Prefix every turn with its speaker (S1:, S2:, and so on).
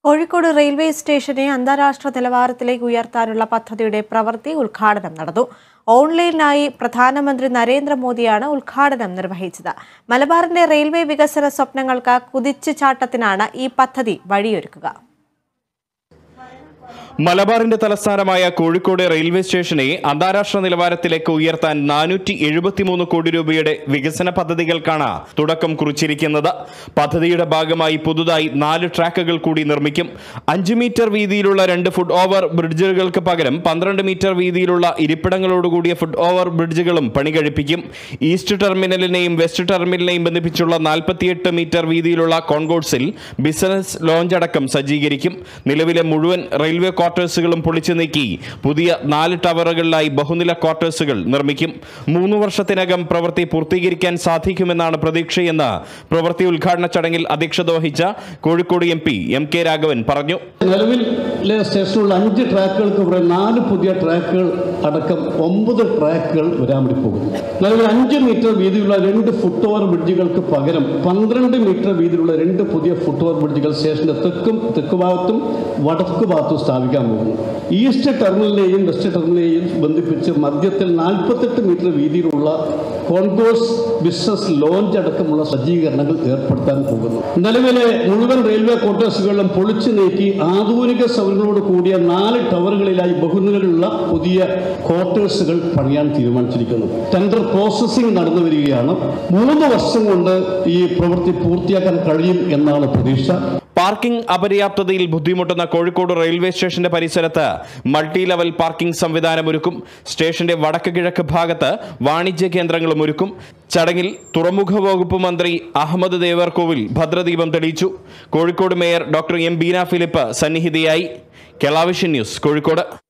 S1: Kozhikode railway സ്റ്റേഷനെ അന്താരാഷ്ട്ര നിലവാരത്തിലേക്ക് ഉയർത്താനുള്ള പദ്ധതിയുടെ പ്രവൃത്തി ഉദ്ഘാടനം നടന്നു ഓൺലൈനായി പ്രധാനമന്ത്രി നരേന്ദ്രമോദിയാണ് ഉദ്ഘാടനം നിർവഹിച്ചത് മലബാറിന്റെ റെയിൽവേ വികസന സ്വപ്നങ്ങൾക്ക് കുതിച്ചുചാട്ടത്തിനാണ് ഈ പദ്ധതി വഴിയൊരുക്കുക
S2: മലബാറിന്റെ തലസ്ഥാനമായ കോഴിക്കോട് റെയിൽവേ സ്റ്റേഷനെ അന്താരാഷ്ട്ര നിലവാരത്തിലേക്ക് ഉയർത്താൻ നാനൂറ്റി എഴുപത്തിമൂന്ന് കോടി രൂപയുടെ വികസന പദ്ധതികൾക്കാണ് തുടക്കം കുറിച്ചിരിക്കുന്നത് പദ്ധതിയുടെ ഭാഗമായി പുതുതായി നാല് ട്രാക്കുകൾ കൂടി നിർമ്മിക്കും അഞ്ച് മീറ്റർ വീതിയിലുള്ള രണ്ട് ഫുട് ഓവർ ബ്രിഡ്ജുകൾക്ക് പകരം പന്ത്രണ്ട് മീറ്റർ വീതിയിലുള്ള ഇരിപ്പിടങ്ങളോടുകൂടിയ ഫുട് ഓവർ ബ്രിഡ്ജുകളും പണി കഴിപ്പിക്കും ഈസ്റ്റ് ടെർമിനലിനെയും വെസ്റ്റ് ടെർമിനലിനെയും ബന്ധിപ്പിച്ചുള്ള നാൽപ്പത്തിയെട്ട് മീറ്റർ വീതിയിലുള്ള കോൺകോഴ്സിൽ ബിസിനസ് ലോഞ്ച് അടക്കം സജ്ജീകരിക്കും നിലവിലെ മുഴുവൻ റെയിൽവേ ക്വാർട്ടേഴ്സുകളും പൊളിച്ചു നീക്കി പുതിയ നാല് ടവറുകളിലായി ബഹുനില ക്വാർട്ടേഴ്സുകൾ നിർമ്മിക്കും മൂന്ന് വർഷത്തിനകം പ്രവൃത്തി പൂർത്തീകരിക്കാൻ സാധിക്കുമെന്നാണ് പ്രതീക്ഷയെന്ന് പ്രവൃത്തി ഉദ്ഘാടന ചടങ്ങിൽ അധ്യക്ഷത വഹിച്ച Kozhikode M P M K Raghavan പറഞ്ഞു
S3: നിലവിലെ സ്റ്റേഷനിലുള്ള അഞ്ച് ട്രാക്കുകൾക്ക് പുറമെ നാല് പുതിയ ട്രാക്കുകൾ അടക്കം ഒമ്പത് ട്രാക്കുകൾ വരാൻ വേണ്ടി പോകുന്നു നിലവിൽ അഞ്ച് മീറ്റർ വീതിയുള്ള രണ്ട് ഫുട് ഓവർ ബ്രിഡ്ജുകൾക്ക് പകരം പന്ത്രണ്ട് മീറ്റർ വീതിയിലുള്ള രണ്ട് പുതിയ ഫുട് ഓവർ ബ്രിഡ്ജുകൾ സ്റ്റേഷന്റെ തെക്കും തെക്ക് ഭാഗത്തും വടക്ക് ഭാഗത്തും സ്ഥാപിക്കാൻ പോകുന്നു ഈസ്റ്റ് ടെർമിനലിനെയും വെസ്റ്റ് ടെർമിനലിനെയും ബന്ധിപ്പിച്ച് മധ്യത്തിൽ നാൽപ്പത്തെട്ട് മീറ്റർ വീതിയിലുള്ള കോൺകോഴ്സ് ബിസിനസ് ലോഞ്ച് അടക്കമുള്ള സജ്ജീകരണങ്ങൾ ഏർപ്പെടുത്താൻ പോകുന്നു നിലവിലെ മുഴുവൻ റെയിൽവേ ക്വാർട്ടേഴ്സുകളും പൊളിച്ചു നീക്കി ആധുനിക സൗകര്യങ്ങളോട് കൂടിയ നാല് ടവറുകളിലായി ബഹുനിലയിലുള്ള പുതിയ ക്വാർട്ടേഴ്സുകൾ പണിയാൻ തീരുമാനിച്ചിരിക്കുന്നു ടെൻഡർ പ്രോസസ്സിംഗ് നടന്നു വരികയാണ് മൂന്ന് വർഷം കൊണ്ട് ഈ പ്രവൃത്തി പൂർത്തിയാക്കാൻ കഴിയും എന്നാണ് പ്രതീക്ഷ
S2: പാർക്കിംഗ് അപര്യാപ്തതയിൽ ബുദ്ധിമുട്ടുന്ന കോഴിക്കോട് റെയിൽവേ സ്റ്റേഷന്റെ പരിസരത്ത് മൾട്ടി ലെവൽ പാർക്കിംഗ് സംവിധാനമൊരുക്കും സ്റ്റേഷന്റെ വടക്ക് കിഴക്ക് ഭാഗത്ത് വാണിജ്യ കേന്ദ്രങ്ങളും ഒരുക്കും ചടങ്ങിൽ തുറമുഖ വകുപ്പ് മന്ത്രി അഹമ്മദ് ദേവർകോവിൽ ഭദ്രദീപം തെളിയിച്ചു Kozhikode mayor doctor M Beena Philip സന്നിഹിതയായി കെളാവിഷൻ ന്യൂസ് കോഴിക്കോട്